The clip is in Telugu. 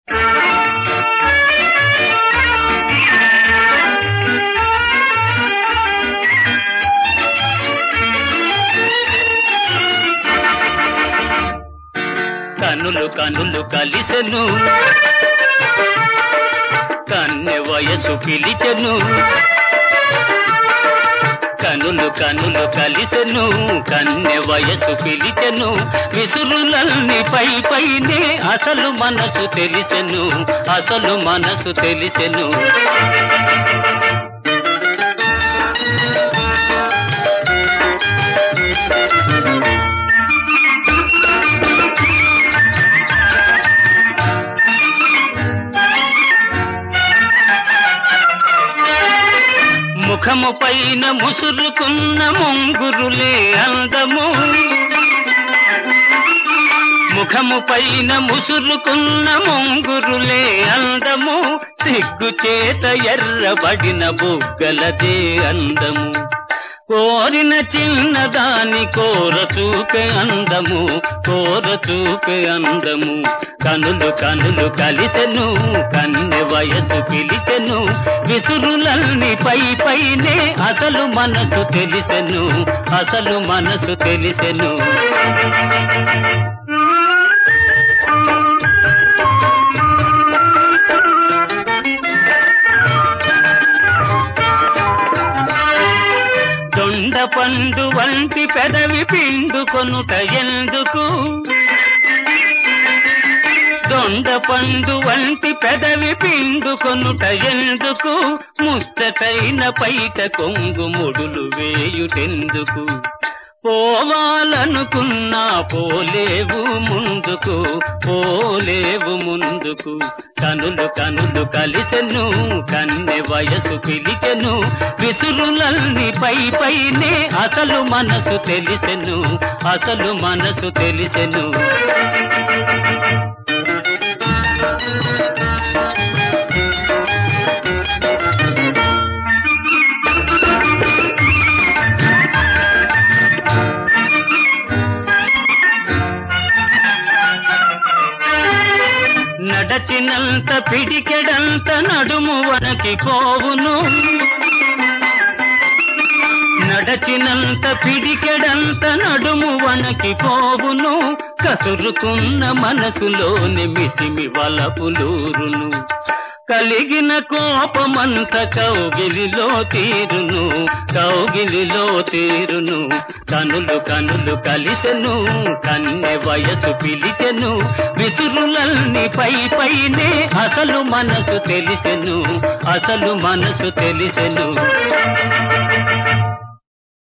కనులు కనులు కలిసెను కన్నె వయసు పిలిచెను కనులు కనులు కలిసెను కన్నె వయసు పిలిచెను విసురులల్ని పై పైనే అసలు మనసు తెలిసెను అసలు మనసు తెలిసెను ముఖము పైన ముసురుకున్న ముంగురులే అందము ముఖము పైన ముసురుకున్న ముంగురులే అందము సిగ్గు చేత ఎర్రబడిన బుగ్గలదే అందము కోరిన చిన్నదాని కోర చూపే అందము కోర చూపే అందము కనులు కనులు కలిసెను కన్నె వయసు పిలిచెను విసురులల్ని పై పైనే అసలు మనసు తెలిసెను అసలు మనసు తెలిసెను దొండ పండు వంటి పెదవి పిండుకొనుట ఎందుకు దొండ పండు వంటి పెదవి పిండుకొనుట ఎందుకు ముచ్చటైన పైట కొంగు ముడులు వేయుటెందుకు పోవాలనుకున్నా పోలేవు ముందుకు పోలేవు ముందుకు కనులు కనులు కలిసెను కన్నె వయసు పిలిచెను విసురులల్ని పై పైనే అసలు మనసు తెలిసెను అసలు మనసు తెలిసెను నడచినంత పిడికెడంత నడుము వనకి పోవును నడచినంత పిడికెడంత నడుము వనకి పోవును కసురుకున్న మనసులోని మిసిమి వలపులూరును కలిగిన కోపమంత కౌగిలిలో తీరును కౌగిలిలో తీరును కనులు కనులు కలిసెను కన్నె వయసు పిలిచెను విసురులల్ని పై పైనే అసలు మనసు తెలిసెను అసలు మనసు తెలిసెను